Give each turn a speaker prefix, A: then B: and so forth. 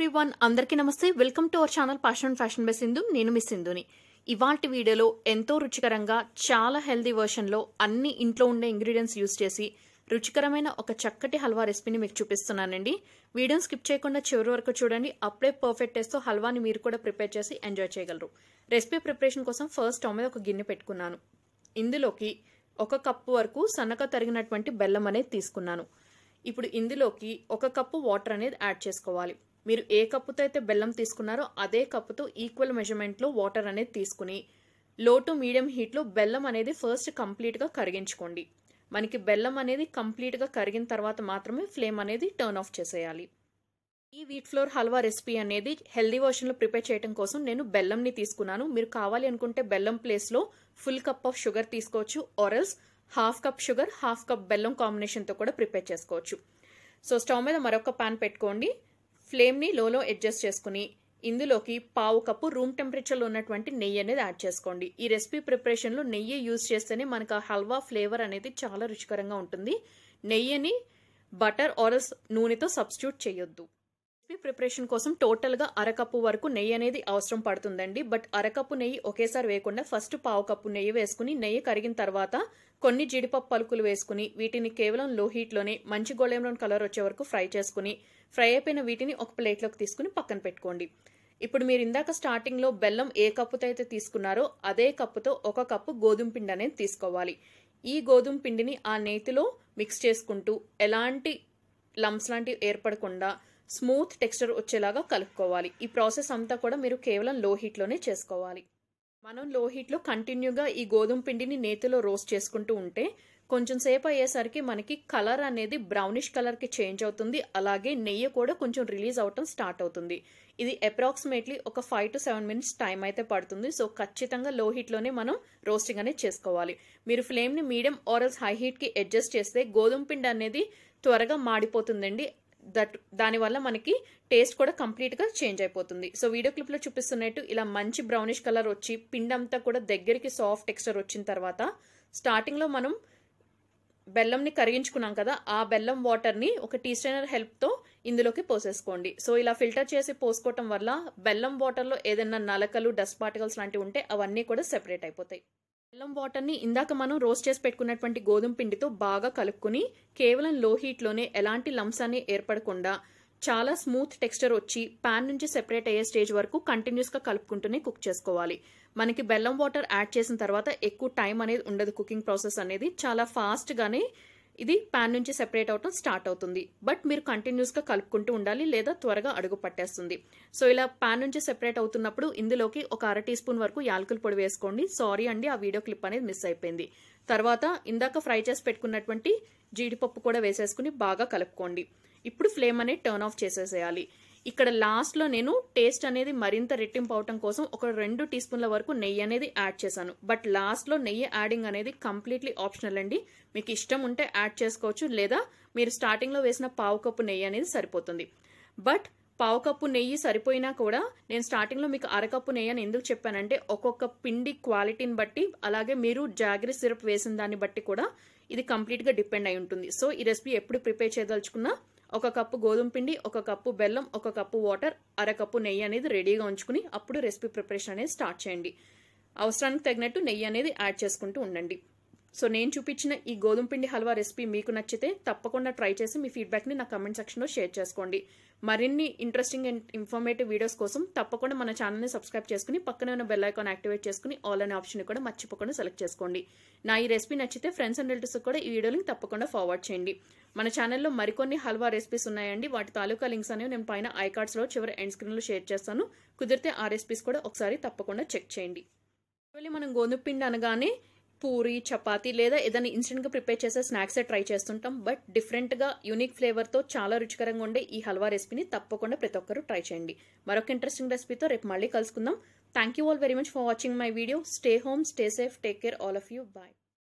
A: everyone అందరికీ నమస్తే welcome to our channel passion and fashion by Sindhu నేను మీ సింధుని ఇవాల్టి వీడియోలో ఎంతో రుచికరంగా చాలా హెల్దీ వర్షన్లో అన్ని ఇంట్లో ఉండే ఇంగ్రీడియంట్స్ యూస్ చేసి రుచికరమైన ఒక చక్కటి హల్వా రెసిపీని మీకు చూపిస్తున్నానండి వీడియోని స్కిప్ చేయకుండా చివరి వరకు చూడండి అప్పుడే పర్ఫెక్ట్ టేస్ట్తో హల్వాని మీరు కూడా ప్రిపేర్ చేసి ఎంజాయ్ చేయగలరు రెసిపీ ప్రిపరేషన్ కోసం ఫస్ట్ స్టవ్ మీద ఒక గిన్నె పెట్టుకున్నాను ఇందులోకి ఒక కప్పు వరకు సన్నగా తరిగినటువంటి బెల్లం అనేది తీసుకున్నాను ఇప్పుడు ఇందులోకి ఒక కప్పు వాటర్ అనేది యాడ్ చేసుకోవాలి మీరు ఏ కప్పుతో అయితే బెల్లం తీసుకున్నారో అదే కప్పుతో ఈక్వల్ మెజర్మెంట్లో వాటర్ అనేది తీసుకుని లో టు మీడియం హీట్లో బెల్లం అనేది ఫస్ట్ కంప్లీట్గా కరిగించుకోండి మనకి బెల్లం అనేది కంప్లీట్గా కరిగిన తర్వాత మాత్రమే ఫ్లేమ్ అనేది టర్న్ ఆఫ్ చేసేయాలి ఈ వీట్ ఫ్లోర్ హల్వా రెసిపీ అనేది హెల్దీ వర్షన్లో ప్రిపేర్ చేయడం కోసం నేను బెల్లంని తీసుకున్నాను మీరు కావాలి అనుకుంటే బెల్లం ప్లేస్లో ఫుల్ కప్ ఆఫ్ షుగర్ తీసుకోవచ్చు or else half cup sugar half cup బెల్లం కాంబినేషన్తో కూడా ప్రిపేర్ చేసుకోవచ్చు సో స్టవ్ మీద మరొక పాన్ పెట్టుకోండి ఫ్లేమ్ని లోలో అడ్జస్ట్ చేసుకుని ఇందులోకి పావు కప్పు రూమ్ టెంపరేచర్లో ఉన్నటువంటి నెయ్యి అనేది యాడ్ చేసుకోండి ఈ రెసిపీ ప్రిపరేషన్లో నెయ్యి యూజ్ చేస్తేనే మనకు ఆ హల్వా ఫ్లేవర్ అనేది చాలా రుచికరంగా ఉంటుంది నెయ్యిని బటర్ ఆరల్స్ నూనెతో సబ్స్టిట్యూట్ చేయొద్దు రెసిపీ ప్రిపరేషన్ కోసం టోటల్గా అరకప్పు వరకు నెయ్యి అనేది అవసరం పడుతుందండి బట్ అరకప్పు నెయ్యి ఒకేసారి వేయకుండా ఫస్ట్ పావు కప్పు నెయ్యి వేసుకుని నెయ్యి కరిగిన తర్వాత కొన్ని జీడిపప్పు పలుకులు వేసుకుని వీటిని కేవలం లో హీట్లోనే మంచి గోల్డెన్ కలర్ వచ్చే వరకు ఫ్రై చేసుకుని ఫ్రై అయిపోయిన వీటిని ఒక ప్లేట్లోకి తీసుకుని పక్కన పెట్టుకోండి ఇప్పుడు మీరు ఇందాక స్టార్టింగ్లో బెల్లం ఏ కప్పుతో అయితే తీసుకున్నారో అదే కప్పుతో ఒక కప్పు గోధుమ పిండి అనేది తీసుకోవాలి ఈ గోధుమ పిండిని ఆ నేతిలో మిక్స్ చేసుకుంటూ ఎలాంటి లమ్స్ లాంటివి ఏర్పడకుండా స్మూత్ టెక్స్చర్ వచ్చేలాగా కలుపుకోవాలి ఈ ప్రాసెస్ అంతా కూడా మీరు కేవలం లో హీట్లోనే చేసుకోవాలి మనం లో హీట్లో కంటిన్యూగా ఈ గోధుమ పిండిని నేతిలో రోస్ట్ చేసుకుంటూ ఉంటే కొంచెం సేపు అయ్యేసరికి మనకి కలర్ అనేది బ్రౌనిష్ కలర్కి చేంజ్ అవుతుంది అలాగే నెయ్యి కూడా కొంచెం రిలీజ్ అవటం స్టార్ట్ అవుతుంది ఇది అప్రాక్సిమేట్లీ ఒక five to seven minutes time అయితే పడుతుంది సో ఖచ్చితంగా లో హీట్లోనే మనం రోస్టింగ్ అనేది చేసుకోవాలి మీరు ఫ్లేమ్ని మీడియం ఆరల్స్ హై హీట్కి అడ్జస్ట్ చేస్తే గోధుమ పిండి అనేది త్వరగా మాడిపోతుందండి దట్ దానివల్ల మనకి టేస్ట్ కూడా కంప్లీట్గా చేంజ్ అయిపోతుంది సో వీడియో క్లిప్లో చూపిస్తున్నట్టు ఇలా మంచి బ్రౌనిష్ కలర్ వచ్చి పిండి అంతా కూడా దగ్గరికి సాఫ్ట్ టెక్స్చర్ వచ్చిన తర్వాత స్టార్టింగ్లో మనం బెల్లంని కరిగించుకున్నాం కదా ఆ బెల్లం వాటర్ని ఒక టీ స్ట్రైనర్ హెల్ప్తో ఇందులోకి పోసేసుకోండి సో ఇలా ఫిల్టర్ చేసి పోసుకోవటం వల్ల బెల్లం వాటర్లో ఏదైనా నలకలు డస్ట్ పార్టికల్స్ లాంటివి ఉంటే అవన్నీ కూడా సెపరేట్ అయిపోతాయి బెల్లం వాటర్ని ఇందాక మనం రోస్ట్ చేసి పెట్టుకున్నటువంటి గోధుమ పిండితో బాగా కలుపుకుని కేవలం లో హీట్లోనే ఎలాంటి లంప్స్ అని ఏర్పడకుండా చాలా స్మూత్ టెక్స్చర్ వచ్చి పాన్ నుంచి సెపరేట్ అయ్యే స్టేజ్ వరకు కంటిన్యూస్గా కలుపుకుంటూనే కుక్ చేసుకోవాలి మనకి బెల్లం వాటర్ యాడ్ చేసిన తర్వాత ఎక్కువ టైం అనేది ఉండదు కుకింగ్ ప్రాసెస్ అనేది చాలా ఫాస్ట్గానే ఇది పాన్ నుంచి సెపరేట్ అవటం స్టార్ట్ అవుతుంది బట్ మీరు కంటిన్యూస్గా కలుపుకుంటూ ఉండాలి లేదా త్వరగా అడుగు పట్టేస్తుంది సో ఇలా పాన్ నుంచి సెపరేట్ అవుతున్నప్పుడు ఇందులోకి ఒక అర టీ స్పూన్ వరకు యాలకుల పొడి వేసుకోండి సారీ అండి ఆ వీడియో క్లిప్ అనేది మిస్ అయిపోయింది తర్వాత ఇందాక ఫ్రై చేసి పెట్టుకున్నటువంటి జీడిపప్పు కూడా వేసేసుకుని బాగా కలుపుకోండి ఇప్పుడు ఫ్లేమ్ అనేది టర్న్ ఆఫ్ చేసేసేయాలి ఇక్కడ లాస్ట్లో నేను టేస్ట్ అనేది మరింత రెట్టింపు అవటం కోసం ఒక రెండు టీ స్పూన్ల వరకు నెయ్యి అనేది యాడ్ చేశాను బట్ లాస్ట్లో నెయ్యి యాడింగ్ అనేది కంప్లీట్లీ ఆప్షనల్ అండి మీకు ఇష్టం ఉంటే యాడ్ చేసుకోవచ్చు లేదా మీరు స్టార్టింగ్లో వేసిన పావు కప్పు నెయ్యి అనేది సరిపోతుంది బట్ పావు కప్పు నెయ్యి సరిపోయినా కూడా నేను స్టార్టింగ్లో మీకు అరకప్పు నెయ్యి అని ఎందుకు చెప్పానంటే ఒక్కొక్క పిండి క్వాలిటీని బట్టి అలాగే మీరు జాగరీ సిరప్ వేసిన దాన్ని బట్టి కూడా ఇది కంప్లీట్గా డిపెండ్ అయి ఉంటుంది సో ఈ రెసిపీ ఎప్పుడు ప్రిపేర్ చేయదలుచుకున్నా ఒక కప్పు గోధుమ పిండి ఒక కప్పు బెల్లం ఒక కప్పు వాటర్ అరకప్పు నెయ్యి అనేది రెడీగా ఉంచుకుని అప్పుడు రెసిపీ ప్రిపరేషన్ అనేది స్టార్ట్ చేయండి అవసరానికి తగినట్టు నెయ్యి అనేది యాడ్ చేసుకుంటూ ఉండండి సో నేను చూపించిన ఈ గోధుమ పిండి హల్వా రెసిపీ మీకు నచ్చితే తప్పకుండా ట్రై చేసి మీ ఫీడ్బ్యాక్ని నా కమెంట్ సెక్షన్లో షేర్ చేసుకోండి మరిన్ని ఇంట్రెస్టింగ్ అండ్ ఇన్ఫర్మేటివ్ వీడియోస్ కోసం తప్పకుండా మన ఛానల్ని సబ్స్క్రైబ్ చేసుకుని పక్కనే ఉన్న బెల్ ఐకాన్ యాక్టివేట్ చేసుకుని ఆల్ అనే ఆప్షన్ కూడా మర్చిపోకుండా సెలెక్ట్ చేసుకోండి నా ఈ రెసిపీ నచ్చితే ఫ్రెండ్స్ అండ్ రిలేటివ్స్ కూడా ఈ వీడియో లింక్ తప్పకుండా ఫార్వర్డ్ చేయండి మన ఛానల్లో మరికొన్ని హల్వా రెసిపీస్ ఉన్నాయండి వాటి తాలూకా లింక్స్ అనేవి నేను పైన ఐ కార్డ్స్లో చివరి ఎండ్ స్క్రీన్లో షేర్ చేస్తాను కుదిరితే ఆ రెసిపీస్ కూడా ఒకసారి తప్పకుండా చెక్ చేయండి మనం గోధుమ పిండి అనగానే పూరి చపాతీ లేదా ఏదైనా ఇన్స్టెంట్గా ప్రిపేర్ చేసే స్నాక్సే ట్రై చేస్తుంటాం బట్ డిఫరెంట్గా యూనిక్ ఫ్లేవర్తో చాలా రుచికరంగా ఉండే ఈ హల్వా రెసిపీని తప్పకుండా ప్రతి ఒక్కరూ ట్రై చేయండి మరొక ఇంట్రెస్టింగ్ రెసిపీతో రేపు మళ్ళీ కలుసుకుందాం thank you all very much for watching my video stay home stay safe take care all of you bye